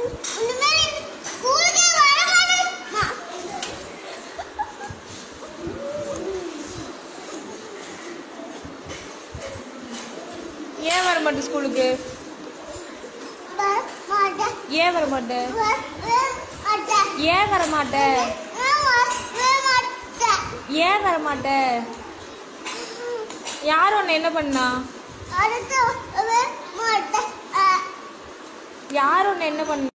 இனிமேல் ஸ்கூலுக்கே வர மாட்டேன் ஏன் வர மாட்டே ஸ்கூலுக்கு வர மாட்டேன் ஏன் வர மாட்டே வர மாட்டேன் ஏன் வர மாட்டே வர மாட்டேன் ஏன் வர மாட்டே யார் உன்னை என்ன பண்ணா அடுத்து வர மாட்டேன் யார் உன்னை என்ன பண்ணா